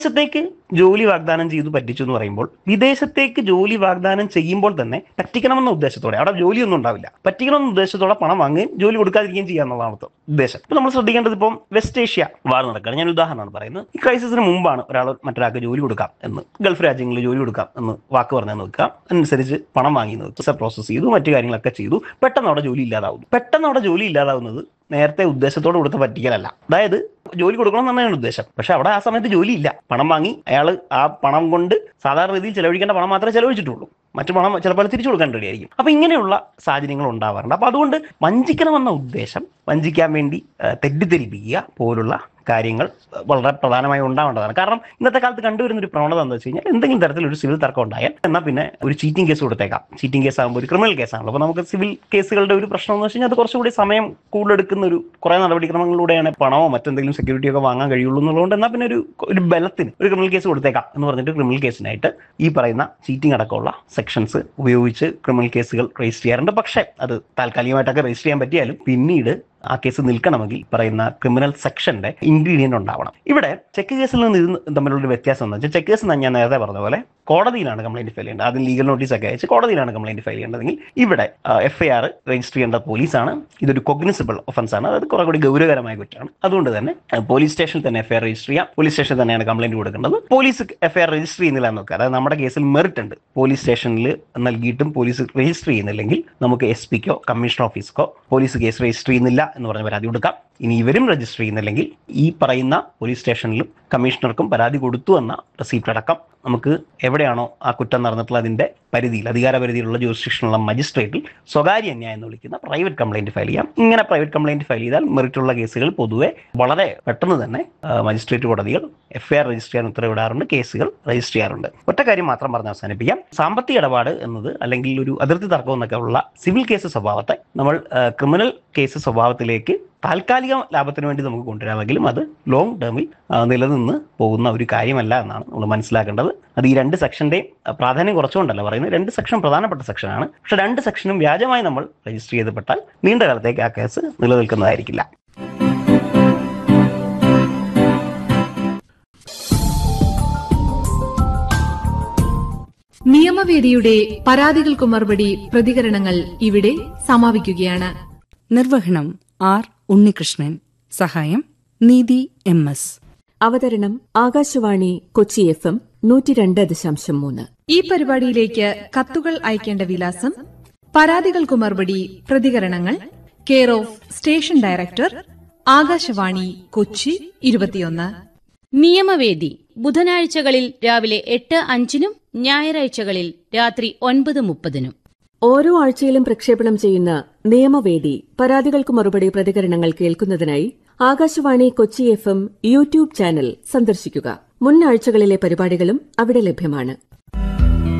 വിദേശത്തേക്ക് ജോലി വാഗ്ദാനം ചെയ്തു പറ്റിച്ചു എന്ന് പറയുമ്പോൾ വിദേശത്തേക്ക് ജോലി വാഗ്ദാനം ചെയ്യുമ്പോൾ തന്നെ പറ്റിക്കണമെന്ന ഉദ്ദേശത്തോടെ അവിടെ ജോലിയൊന്നും ഉണ്ടാവില്ല പറ്റിക്കണമെന്ന ഉദ്ദേശത്തോടെ പണം വാങ്ങുകയും ജോലി കൊടുക്കാതിരിക്കുകയും ചെയ്യുക എന്നുള്ളതാണ് അർത്ഥം ഉദ്ദേശം ഇപ്പൊ നമ്മൾ ശ്രദ്ധിക്കേണ്ടത് ഇപ്പം വെസ്റ്റ് ഏഷ്യ വാർ നടക്കുകയാണ് ഞാൻ ഒരു ഉദാഹരണമാണ് പറയുന്നത് ഈ ക്രൈസിസിന് മുമ്പാണ് ഒരാൾ മറ്റൊരാൾക്ക് ജോലി കൊടുക്കാം എന്ന് ഗൾഫ് രാജ്യങ്ങളിൽ ജോലി കൊടുക്കാം എന്ന് വാക്ക് പറഞ്ഞെന്ന് വെക്കുക അനുസരിച്ച് പണം വാങ്ങി വെക്കുക പ്രോസസ്സ് ചെയ്തു മറ്റു കാര്യങ്ങളൊക്കെ ചെയ്തു പെട്ടെന്ന് അവിടെ ജോലി ഇല്ലാതാവുന്നു പെട്ടെന്ന് അവിടെ ജോലി ഇല്ലാതാവുന്നത് നേരത്തെ ഉദ്ദേശത്തോട് കൊടുത്ത പറ്റിക്കലല്ല അതായത് ജോലി കൊടുക്കണം എന്നാണ് ഉദ്ദേശം പക്ഷെ അവിടെ ആ സമയത്ത് ജോലി ഇല്ല പണം വാങ്ങി അയാൾ ആ പണം കൊണ്ട് സാധാരണ രീതിയിൽ ചെലവഴിക്കേണ്ട പണം മാത്രമേ ചെലവഴിച്ചിട്ടുള്ളൂ മറ്റു പണം ചിലപ്പോൾ തിരിച്ചു കൊടുക്കാൻ റെഡിയായിരിക്കും അപ്പൊ ഇങ്ങനെയുള്ള സാഹചര്യങ്ങൾ ഉണ്ടാവാറുണ്ട് അപ്പൊ അതുകൊണ്ട് വഞ്ചിക്കണമെന്ന ഉദ്ദേശം വഞ്ചിക്കാൻ വേണ്ടി ആ, തെറ്റിദ്ധരിപ്പിക്കുക പോലുള്ള കാര്യങ്ങൾ വളരെ പ്രധാനമായി ഉണ്ടാവേണ്ടതാണ് കാരണം ഇന്നത്തെ കാലത്ത് കണ്ടുവരുന്ന ഒരു പ്രവണത എന്താ വെച്ച് കഴിഞ്ഞാൽ എന്തെങ്കിലും തരത്തിൽ ഒരു സിവിൽ തർക്കം ഉണ്ടായാൽ എന്നാൽ പിന്നെ ഒരു ചീറ്റിംഗ് കേസ് കൊടുത്തേക്കാം ചീറ്റിംഗ് കേസ് ആകുമ്പോൾ ഒരു ക്രിമിനൽ കേസാണല്ലോ അപ്പോൾ നമുക്ക് സിവിൽ കേസുകളുടെ ഒരു പ്രശ്നം എന്ന് വെച്ച് കഴിഞ്ഞാൽ അത് കുറച്ചുകൂടി സമയം കൂടുതലെടുക്കുന്ന ഒരു കുറേ നടപടിക്രമങ്ങളിലൂടെയാണ് പണമോ മറ്റെന്തെങ്കിലും സെക്യൂരിറ്റിയോ ഒക്കെ വാങ്ങാൻ കഴിയുള്ളൂ എന്നുള്ളതുകൊണ്ട് എന്നാൽ പിന്നെ ഒരു ഒരു ബലത്തിന് ഒരു ക്രിമിനൽ കേസ് കൊടുത്തേക്കാം എന്ന് പറഞ്ഞിട്ട് ക്രിമിനൽ കേസിനായിട്ട് ഈ പറയുന്ന ചീറ്റിംഗ് അടക്കമുള്ള സെക്ഷൻസ് ഉപയോഗിച്ച് ക്രിമിനൽ കേസുകൾ രജിസ്റ്റർ ചെയ്യാറുണ്ട് പക്ഷേ അത് താൽക്കാലികമായിട്ടൊക്കെ രജിസ്റ്റർ ചെയ്യാൻ പറ്റിയാലും പിന്നീട് ആ കേസ് നിൽക്കണമെങ്കിൽ പറയുന്ന ക്രിമിനൽ സെക്ഷന്റെ ഇൻഗ്രീഡിയന്റ് ഉണ്ടാവണം ഇവിടെ ചെക്ക് കേസിൽ നിന്ന് ഇത് തമ്മിലുള്ള ഒരു വ്യത്യാസം എന്ന് വെച്ചാൽ ചെക്ക് കേസ് എന്ന് ഞാൻ നേരത്തെ പറഞ്ഞ പോലെ കോടതിയിലാണ് കംപ്ലൈന്റ് ഫയൽ ചെയ്യേണ്ടത് ആദ്യം ലീഗൽ നോട്ടീസ് ഒക്കെ അയച്ച് കോടതിയിലാണ് കംപ്ലൈന്റ് ഫയൽ ചെയ്യേണ്ടതെങ്കിൽ ഇവിടെ എഫ് ഐ ആർ രജിസ്റ്റർ ചെയ്യേണ്ട പോലീസാണ് ഇതൊരു കൊഗ്നിസിബിൾ ഒഫൻസ് ആണ് അതായത് കുറെ കൂടി ഗൗരവകരമായ കുറ്റമാണ് അതുകൊണ്ട് തന്നെ പോലീസ് സ്റ്റേഷനിൽ തന്നെ എഫ് ഐ ആർ രജിസ്റ്റർ ചെയ്യാം പോലീസ് സ്റ്റേഷനിൽ തന്നെയാണ് കംപ്ലൈന്റ് കൊടുക്കേണ്ടത് police F I R register ചെയ്യുന്നില്ല എന്ന് നോക്കുക അതായത് നമ്മുടെ കേസിൽ മെറിറ്റ് ഉണ്ട് പോലീസ് സ്റ്റേഷനിൽ നൽകിയിട്ടും പോലീസ് രജിസ്റ്റർ ചെയ്യുന്നില്ലെങ്കിൽ നമുക്ക് എസ് പിക്കോ കമ്മീഷൻ ഓഫീസിക്കോ പോലീസ് കേസ് രജിസ്റ്റർ ചെയ്യുന്നില്ല എന്ന് പറഞ്ഞ് പരാതി കൊടുക്കാം ഇനി ഇവരും രജിസ്റ്റർ ചെയ്യുന്നില്ലെങ്കിൽ ഈ പറയുന്ന പോലീസ് സ്റ്റേഷനിലും കമ്മീഷണർക്കും പരാതി കൊടുത്തു എന്ന റെസീപ്റ്റ് അടക്കം നമുക്ക് എവിടെയാണോ ആ കുറ്റം നടന്നിട്ടുള്ള അതിന്റെ പരിധിയിൽ അധികാര പരിധിയിലുള്ള ജൂറിസ്ഡിക്ഷനുള്ള മജിസ്ട്രേറ്റിൽ സ്വകാര്യ അന്യായം എന്ന് വിളിക്കുന്ന പ്രൈവറ്റ് കംപ്ലൈന്റ് ഫയൽ ചെയ്യാം ഇങ്ങനെ പ്രൈവറ്റ് കംപ്ലൈന്റ് ഫയൽ ചെയ്താൽ മെറിറ്റുള്ള കേസുകൾ പൊതുവെ വളരെ പെട്ടെന്ന് തന്നെ മജിസ്ട്രേറ്റ് കോടതികൾ എഫ് ഐ ആർ രജിസ്റ്റർ ചെയ്യാൻ ഉത്തരവിടാറുണ്ട് കേസുകൾ രജിസ്റ്റർ ചെയ്യാറുണ്ട് ഒറ്റ കാര്യം മാത്രം പറഞ്ഞ് അവസാനിപ്പിക്കാം സാമ്പത്തിക ഇടപാട് എന്നത് അല്ലെങ്കിൽ ഒരു അതിർത്തി തർക്കം എന്നൊക്കെ ഉള്ള സിവിൽ കേസ് സ്വഭാവത്തെ നമ്മൾ ക്രിമിനൽ കേസ് സ്വഭാവത്തിലേക്ക് താൽക്കാലിക ലാഭത്തിന് വേണ്ടി നമുക്ക് കൊണ്ടുവരാമെങ്കിലും അത് ലോങ് ടേമിൽ നിലനിന്ന് പോകുന്ന ഒരു കാര്യമല്ല എന്നാണ് നമ്മൾ മനസ്സിലാക്കേണ്ടത് അത് ഈ രണ്ട് സെക്ഷന്റെയും പ്രാധാന്യം കുറച്ചുകൊണ്ടല്ല പറയുന്നത് രണ്ട് സെക്ഷൻ പ്രധാനപ്പെട്ട സെക്ഷനാണ് പക്ഷെ രണ്ട് സെക്ഷനും വ്യാജമായി നമ്മൾ രജിസ്റ്റർ ചെയ്തപ്പെട്ടാൽ നീണ്ട കാലത്തേക്ക് ആ കേസ് നിലനിൽക്കുന്നതായിരിക്കില്ല നിയമവേദിയുടെ പരാതികൾക്ക് മറുപടി പ്രതികരണങ്ങൾ ഇവിടെ സമാപിക്കുകയാണ് നിർവഹണം ആർ ഉണ്ണികൃഷ്ണൻ സഹായം നീതി എം എസ് അവതരണം ആകാശവാണി കൊച്ചി എഫ് എം നൂറ്റി രണ്ട് ദശാംശം മൂന്ന് ഈ പരിപാടിയിലേക്ക് കത്തുകൾ അയക്കേണ്ട വിലാസം പരാതികൾക്ക് മറുപടി പ്രതികരണങ്ങൾ care of station director Akashvani Kochi ഇരുപത്തിയൊന്ന് നിയമവേദി ബുധനാഴ്ചകളിൽ രാവിലെ എട്ട് അഞ്ചിനും ഞായറാഴ്ചകളിൽ രാത്രി ഒൻപത് മുപ്പതിനും ഓരോ ആഴ്ചയിലും പ്രക്ഷേപണം ചെയ്യുന്ന നിയമവേദി പരാതികൾക്ക് മറുപടി പ്രതികരണങ്ങൾ കേൾക്കുന്നതിനായി Akashvani Kochi F M YouTube channel സന്ദർശിക്കുക മുൻ ആഴ്ചകളിലെ പരിപാടികളും അവിടെ ലഭ്യമാണ്